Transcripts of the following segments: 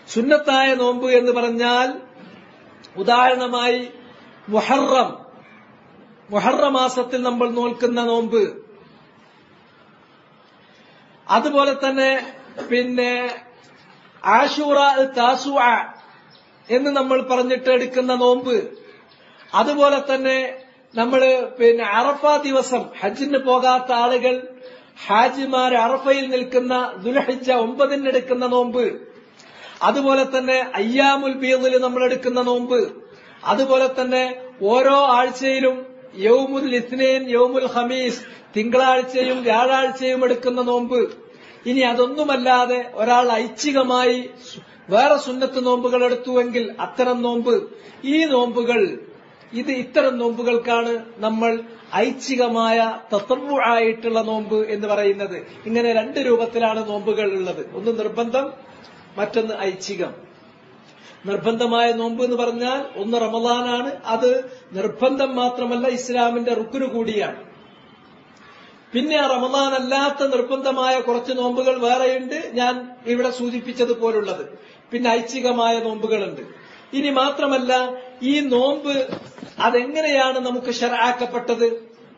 സുന്നത്തായ നോമ്പ് എന്ന് പറഞ്ഞാൽ ഉദാഹരണമായി മുഹറം മുഹറ മാസത്തിൽ നമ്മൾ നോൽക്കുന്ന നോമ്പ് അതുപോലെ തന്നെ പിന്നെ ആഷൂറ താസു എന്ന് നമ്മൾ പറഞ്ഞിട്ട് എടുക്കുന്ന നോമ്പ് അതുപോലെ തന്നെ നമ്മൾ പിന്നെ അറഫ ദിവസം ഹജ്ജിന് പോകാത്ത ആളുകൾ ഹാജിമാർ അറഫയിൽ നിൽക്കുന്ന ദുൽഹജ്ജ ഒമ്പതിന് എടുക്കുന്ന നോമ്പ് അതുപോലെ തന്നെ അയ്യാമുൽ ബീദിൽ നമ്മൾ എടുക്കുന്ന നോമ്പ് അതുപോലെ തന്നെ ഓരോ ആഴ്ചയിലും യൗമുൽ ഇസ്നേൻ യൗമുൽ ഹമീസ് തിങ്കളാഴ്ചയും വ്യാഴാഴ്ചയും എടുക്കുന്ന നോമ്പ് ഇനി അതൊന്നുമല്ലാതെ ഒരാൾ ഐച്ഛികമായി വേറെ സുന്നത്ത് നോമ്പുകൾ എടുത്തുവെങ്കിൽ അത്തരം നോമ്പ് ഈ നോമ്പുകൾ ഇത് ഇത്തരം നോമ്പുകൾക്കാണ് നമ്മൾ ഐച്ഛികമായ തത്വ ആയിട്ടുള്ള നോമ്പ് എന്ന് പറയുന്നത് ഇങ്ങനെ രണ്ട് രൂപത്തിലാണ് നോമ്പുകൾ ഉള്ളത് ഒന്ന് നിർബന്ധം മറ്റൊന്ന് ഐച്ഛികം നിർബന്ധമായ നോമ്പ് എന്ന് പറഞ്ഞാൽ ഒന്ന് റമദാനാണ് അത് നിർബന്ധം മാത്രമല്ല ഇസ്ലാമിന്റെ റുക്കിന് കൂടിയാണ് പിന്നെ ആ റമദാൻ അല്ലാത്ത നിർബന്ധമായ കുറച്ച് നോമ്പുകൾ വേറെയുണ്ട് ഞാൻ ഇവിടെ സൂചിപ്പിച്ചതുപോലുള്ളത് പിന്നെ ഐച്ഛികമായ നോമ്പുകളുണ്ട് ഇനി മാത്രമല്ല ഈ നോമ്പ് അതെങ്ങനെയാണ് നമുക്ക് ഷറാക്കപ്പെട്ടത്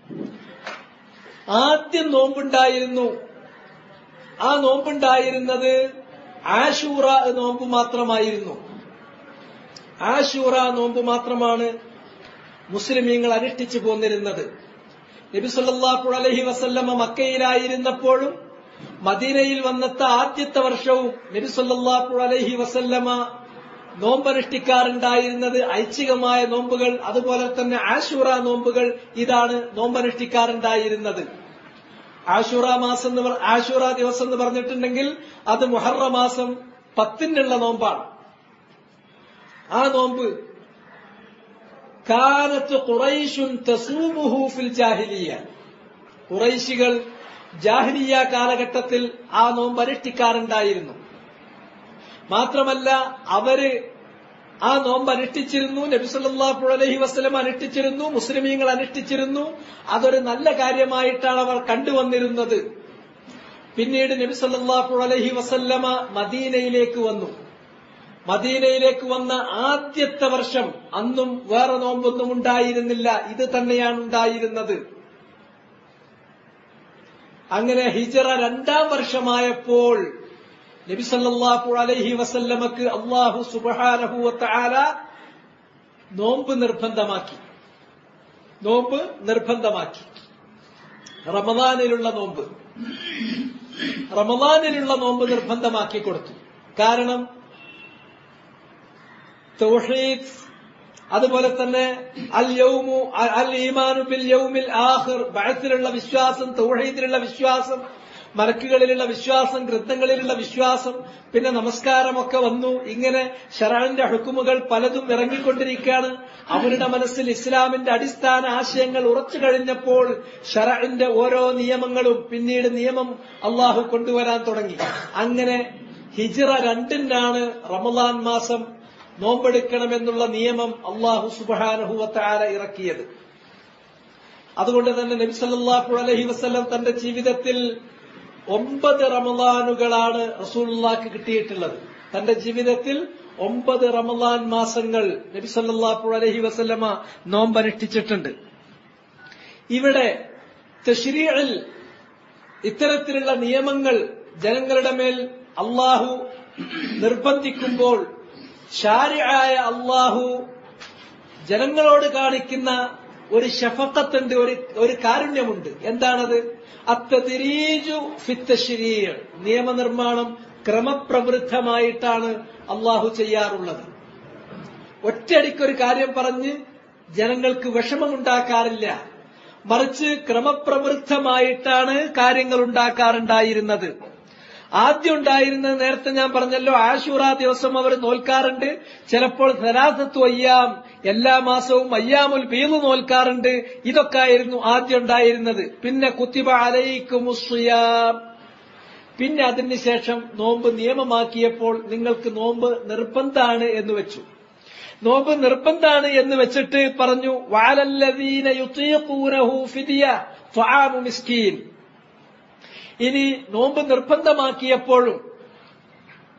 ആദ്യം നോമ്പുണ്ടായിരുന്നു ആ നോമ്പുണ്ടായിരുന്നത് ആഷൂറ നോമ്പ് മാത്രമായിരുന്നു ആഷൂറ നോമ്പ് മാത്രമാണ് മുസ്ലിമീങ്ങൾ അനുഷ്ഠിച്ചു പോന്നിരുന്നത് നബി സല്ലല്ലാഹു അലൈഹി വസല്ലമ മക്കയിലായിരുന്നപ്പോഴും മദീനയിൽ വന്നത്തെ ആദ്യത്തെ വർഷവും നബി സല്ലല്ലാഹു അലൈഹി വസല്ലമ നോമ്പനുഷ്ഠിക്കാറുണ്ടായിരുന്നത് ഐച്ഛികമായ നോമ്പുകൾ അതുപോലെ തന്നെ ആഷൂറ നോമ്പുകൾ ഇതാണ് നോമ്പനുഷ്ഠിക്കാറുണ്ടായിരുന്നത് ആഷൂറ മാസം എന്ന് പറ- ആഷൂറ ദിവസം എന്ന് പറഞ്ഞിട്ടുണ്ടെങ്കിൽ അത് മുഹറ മാസം പത്തിനുള്ള നോമ്പാണ് ആ നോമ്പ് കാനത്ത് ഖുറൈശുൻ തസൂമുഹു ഫിൽ ജാഹിലിയ ഖുറൈശികൾ ജാഹിലിയ കാലഘട്ടത്തിൽ ആ നോമ്പ് അനുഷ്ഠിക്കാറുണ്ടായിരുന്നു മാത്രമല്ല അവര് ആ നോമ്പ് അനുഷ്ഠിച്ചിരുന്നു നബിസല്ലാഹു അലഹി വസ്ലം അനുഷ്ഠിച്ചിരുന്നു മുസ്ലിമീങ്ങൾ അനുഷ്ഠിച്ചിരുന്നു അതൊരു നല്ല കാര്യമായിട്ടാണ് അവർ കണ്ടുവന്നിരുന്നത് പിന്നീട് നബിസല്ലാഹു അലഹി വസല്ലമ മദീനയിലേക്ക് വന്നു മദീനയിലേക്ക് വന്ന ആദ്യത്തെ വർഷം അന്നും വേറെ നോമ്പൊന്നും ഉണ്ടായിരുന്നില്ല ഇത് തന്നെയാണ് ഉണ്ടായിരുന്നത് അങ്ങനെ ഹിജറ രണ്ടാം വർഷമായപ്പോൾ നബി സല്ലല്ലാഹു അലൈഹി വസല്ലമക്ക് അള്ളാഹു സുബ്ഹാനഹു വതആല നോമ്പ് നിർബന്ധമാക്കി നോമ്പ് നിർബന്ധമാക്കി റമദാനിലുള്ള നോമ്പ് റമദാനിലുള്ള നോമ്പ് നിർബന്ധമാക്കി കൊടുത്തു കാരണം തൗഹീദ് അതുപോലെ തന്നെ അൽ യൗമു അൽ ഈമാനു ബിൽ യൗമിൽ ആഖിർ ബഅത്തിലുള്ള വിശ്വാസം തൗഹീദിലുള്ള വിശ്വാസം മലക്കുകളിലുള്ള വിശ്വാസം ഗ്രന്ഥങ്ങളിലുള്ള വിശ്വാസം പിന്നെ നമസ്കാരമൊക്കെ വന്നു ഇങ്ങനെ ഷറാന്റെ ഹുക്കുമുകൾ പലതും ഇറങ്ങിക്കൊണ്ടിരിക്കുകയാണ് അവരുടെ മനസ്സിൽ ഇസ്ലാമിന്റെ അടിസ്ഥാന ആശയങ്ങൾ ഉറച്ചു കഴിഞ്ഞപ്പോൾ ഷറന്റെ ഓരോ നിയമങ്ങളും പിന്നീട് നിയമം അള്ളാഹു കൊണ്ടുവരാൻ തുടങ്ങി അങ്ങനെ ഹിജിറ രണ്ടിനാണ് റമദാൻ മാസം നോമ്പെടുക്കണമെന്നുള്ള നിയമം അള്ളാഹു സുബാനഹുവത്താര ഇറക്കിയത് അതുകൊണ്ട് തന്നെ നബി സല്ലല്ലാഹു അലൈഹി വസല്ലം തന്റെ ജീവിതത്തിൽ ഒമ്പത് റമദാനുകളാണ് റസൂലുള്ളാഹിക്ക് കിട്ടിയിട്ടുള്ളത് തന്റെ ജീവിതത്തിൽ ഒമ്പത് റമദാൻ മാസങ്ങൾ നബി സല്ലല്ലാഹു അലൈഹി വസല്ലമ നോമ്പനുഷ്ഠിച്ചിട്ടുണ്ട് ഇവിടെ തശ്രീഇൽ ഇത്തരത്തിലുള്ള നിയമങ്ങൾ ജനങ്ങളുടെ മേൽ അള്ളാഹു നിർബന്ധിക്കുമ്പോൾ ഷാരിയായ അള്ളാഹു ജനങ്ങളോട് കാണിക്കുന്ന ഒരു ഷഫക്കത്തുണ്ട് ഒരു ഒരു കാരുണ്യമുണ്ട് എന്താണത് അത്തതിരീജു ഫിത്തശ്രീയ നിയമനിർമ്മാണം ക്രമപ്രവൃദ്ധമായിട്ടാണ് അള്ളാഹു ചെയ്യാറുള്ളത് ഒറ്റയടിക്കൊരു കാര്യം പറഞ്ഞ് ജനങ്ങൾക്ക് വിഷമമുണ്ടാക്കാറില്ല മറിച്ച് ക്രമപ്രവൃദ്ധമായിട്ടാണ് കാര്യങ്ങൾ ഉണ്ടാക്കാറുണ്ടായിരുന്നത് ആദ്യം ഉണ്ടായിരുന്നത് നേരത്തെ ഞാൻ പറഞ്ഞല്ലോ ആശൂറ ദിവസം അവർ നോൽക്കാറുണ്ട് ചിലപ്പോൾ സരാസത്വ അയ്യാം എല്ലാ മാസവും അയ്യാമുൽ ബീദ് നോൽക്കാറുണ്ട് ഇതൊക്കെ ആയിരുന്നു ആദ്യം ഉണ്ടായിരുന്നത് പിന്നെ കുത്തിബ അലയിക്കുമുസ്യാം പിന്നെ അതിനുശേഷം നോമ്പ് നിയമമാക്കിയപ്പോൾ നിങ്ങൾക്ക് നോമ്പ് നിർബന്ധാണ് എന്ന് വെച്ചു നോമ്പ് നിർബന്ധാണ് എന്ന് വെച്ചിട്ട് പറഞ്ഞു വാലല്ലദീന യുത്തീഖൂനഹു ഫിദിയ ഫആമു മിസ്കീൻ ഇനി നോമ്പ് നിർബന്ധമാക്കിയപ്പോഴും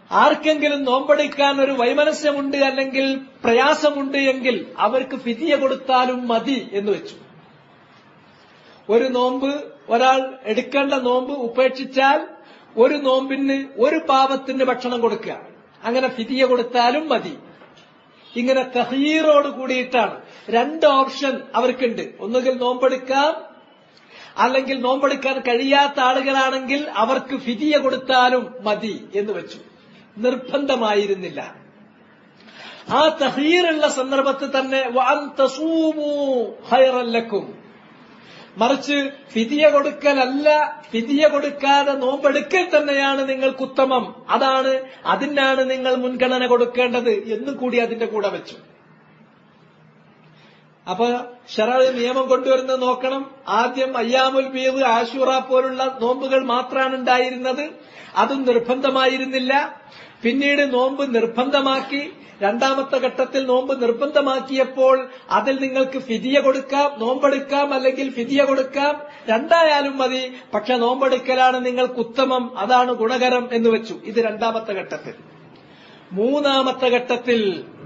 ആർക്കെങ്കിലും നോമ്പെടുക്കാൻ ഒരു വൈമനസ്യമുണ്ട് അല്ലെങ്കിൽ പ്രയാസമുണ്ട് എങ്കിൽ അവർക്ക് ഫിതിയ കൊടുത്താലും മതി എന്ന് വെച്ചു ഒരു നോമ്പ് ഒരാൾ എടുക്കേണ്ട നോമ്പ് ഉപേക്ഷിച്ചാൽ ഒരു നോമ്പിന് ഒരു പാവത്തിന് ഭക്ഷണം കൊടുക്കുക അങ്ങനെ ഫിതിയ കൊടുത്താലും മതി ഇങ്ങനെ തഹീറോട് കൂടിയിട്ടാണ് രണ്ട് ഓപ്ഷൻ അവർക്കുണ്ട് ഒന്നുകിൽ നോമ്പെടുക്കാം അല്ലെങ്കിൽ നോമ്പെടുക്കാൻ കഴിയാത്ത ആളുകളാണെങ്കിൽ അവർക്ക് ഫിതിയ കൊടുത്താലും മതി എന്ന് വെച്ചു നിർബന്ധമായിരുന്നില്ല ആ തഹീറുള്ള സന്ദർഭത്തിൽ തന്നെ വാൻ തസൂമു ഹൈറല്ലക്കും മറിച്ച് ഫിതിയ കൊടുക്കലല്ല ഫിതിയ കൊടുക്കാതെ നോമ്പെടുക്കൽ തന്നെയാണ് നിങ്ങൾക്ക് ഉത്തമം അതാണ് അതിനാണ് നിങ്ങൾ മുൻഗണന കൊടുക്കേണ്ടത് എന്നും കൂടി അതിന്റെ കൂടെ വെച്ചു അപ്പൊ ഷറ നിയമം കൊണ്ടുവരുന്നത് നോക്കണം ആദ്യം അയ്യാമുൽ ബീദ് ആശൂറ പോലുള്ള നോമ്പുകൾ മാത്രമാണ് ഉണ്ടായിരുന്നത് അതും നിർബന്ധമായിരുന്നില്ല പിന്നീട് നോമ്പ് നിർബന്ധമാക്കി രണ്ടാമത്തെ ഘട്ടത്തിൽ നോമ്പ് നിർബന്ധമാക്കിയപ്പോൾ അതിൽ നിങ്ങൾക്ക് ഫിതിയ കൊടുക്കാം നോമ്പെടുക്കാം അല്ലെങ്കിൽ ഫിതിയ കൊടുക്കാം രണ്ടായാലും മതി പക്ഷെ നോമ്പെടുക്കലാണ് നിങ്ങൾക്ക് ഉത്തമം അതാണ് ഗുണകരം എന്ന് വെച്ചു ഇത് രണ്ടാമത്തെ ഘട്ടത്തിൽ മൂന്നാമത്തെ ഘട്ടത്തിൽ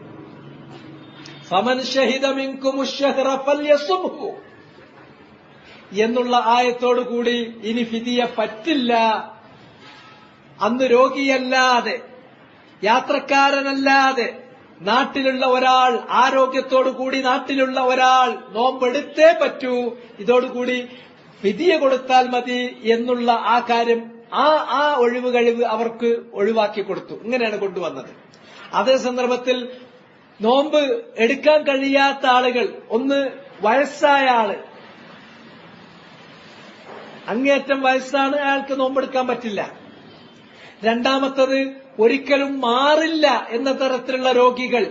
ഫമൻ ഷഹിദ മിൻകുമുഷ്ഷഹ്റ ഫല്യസുംഹു എന്നുള്ള ആയത്തോടുകൂടി ഇനി ഫിദിയ പറ്റില്ല അന്ന് രോഗിയല്ലാതെ യാത്രക്കാരനല്ലാതെ നാട്ടിലുള്ള ഒരാൾ ആരോഗ്യത്തോടുകൂടി നാട്ടിലുള്ള ഒരാൾ നോമ്പെടുത്തേ പറ്റൂ ഇതോടുകൂടി ഫിദിയ കൊടുത്താൽ മതി എന്നുള്ള ആ കാര്യം ആ ആ ഒഴിവ് കഴിവ് അവർക്ക് ഒഴിവാക്കി കൊടുത്തു ഇങ്ങനെയാണ് കൊണ്ടുവന്നത് അതേ സന്ദർഭത്തിൽ നോമ്പ് എടുക്കാൻ കഴിയാത്ത ആളുകൾ ഒന്ന് വയസ്സായ ആള് അങ്ങേയറ്റം വയസ്സാണ് അയാൾക്ക് നോമ്പെടുക്കാൻ പറ്റില്ല രണ്ടാമത്തത് ഒരിക്കലും മാറില്ല എന്ന തരത്തിലുള്ള രോഗികൾ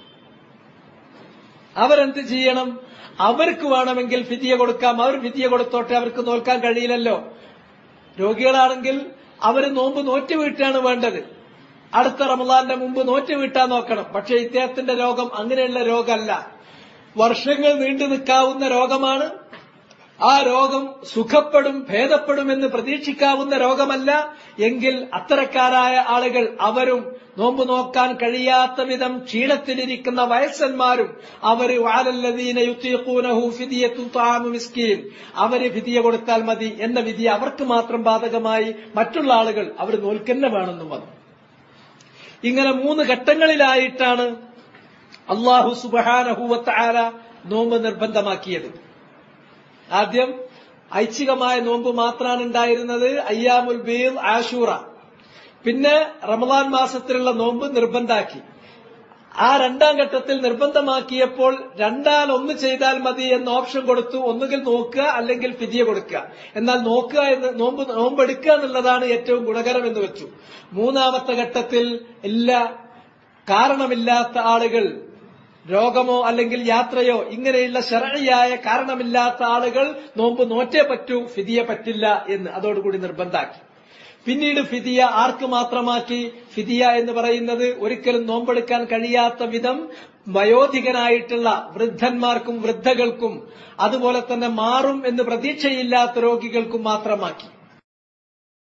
അവരെന്ത് ചെയ്യണം അവർക്ക് വേണമെങ്കിൽ ഫിതിയ കൊടുക്കാം അവർ ഫിതിയ കൊടുത്തോട്ടെ അവർക്ക് നോൽക്കാൻ കഴിയില്ലല്ലോ രോഗികളാണെങ്കിൽ അവര് നോമ്പ് നോറ്റ് വീട്ടാണ് വേണ്ടത് അടുത്ത റമദാന്റെ മുമ്പ് നോറ്റ് വീട്ടാൻ നോക്കണം പക്ഷെ ഇദ്ദേഹത്തിന്റെ രോഗം അങ്ങനെയുള്ള രോഗമല്ല വർഷങ്ങൾ നീണ്ടു നിൽക്കാവുന്ന രോഗമാണ് ആ രോഗം സുഖപ്പെടും ഭേദപ്പെടുമെന്ന് പ്രതീക്ഷിക്കാവുന്ന രോഗമല്ല എങ്കിൽ അത്തരക്കാരായ ആളുകൾ അവരും നോമ്പ് നോക്കാൻ കഴിയാത്ത വിധം ക്ഷീണത്തിലിരിക്കുന്ന വയസ്സന്മാരും അവര് വാലല്ലദീന യുത്തീഖൂനഹു ഫിദിയത്തു താമു മിസ്കീൻ അവര് ഫിദിയ കൊടുത്താൽ മതി എന്ന വിധി അവർക്ക് മാത്രം ബാധകമായി മറ്റുള്ള ആളുകൾ അവർ നോൽക്കന്നെ വേണമെന്നും വന്നു ഇങ്ങനെ മൂന്ന് ഘട്ടങ്ങളിലായിട്ടാണ് അള്ളാഹു സുബഹാനഹൂവത്താര നോമ്പ് നിർബന്ധമാക്കിയത് ആദ്യം ഐച്ഛികമായ നോമ്പ് മാത്രമാണ് ഉണ്ടായിരുന്നത് അയ്യാമുൽ ബീർ ആഷൂറ പിന്നെ റമദാൻ മാസത്തിലുള്ള നോമ്പ് നിർബന്ധാക്കി ആ രണ്ടാം ഘട്ടത്തിൽ നിർബന്ധമാക്കിയപ്പോൾ രണ്ടാൽ ഒന്ന് ചെയ്താൽ മതി എന്ന ഓപ്ഷൻ കൊടുത്തു ഒന്നുകിൽ നോക്കുക അല്ലെങ്കിൽ ഫിതിയ കൊടുക്കുക എന്നാൽ നോക്കുക എന്ന് നോമ്പ് നോമ്പെടുക്കുക എന്നുള്ളതാണ് ഏറ്റവും ഗുണകരം എന്ന് വെച്ചു മൂന്നാമത്തെ ഘട്ടത്തിൽ എല്ലാ കാരണമില്ലാത്ത ആളുകൾ രോഗമോ അല്ലെങ്കിൽ യാത്രയോ ഇങ്ങനെയുള്ള ശരണിയായ കാരണമില്ലാത്ത ആളുകൾ നോമ്പ് നോറ്റേ പറ്റൂ ഫിതിയ പറ്റില്ല എന്ന് അതോടുകൂടി നിർബന്ധാക്കി പിന്നീട് ഫിദിയ ആർക്ക് മാത്രമാക്കി ഫിദിയ എന്ന് പറയുന്നത് ഒരിക്കലും നോമ്പെടുക്കാൻ കഴിയാത്ത വിധം വയോധികനായിട്ടുള്ള വൃദ്ധന്മാർക്കും വൃദ്ധകൾക്കും അതുപോലെ തന്നെ മാറും എന്ന് പ്രതീക്ഷയില്ലാത്ത രോഗികൾക്കും മാത്രമാക്കി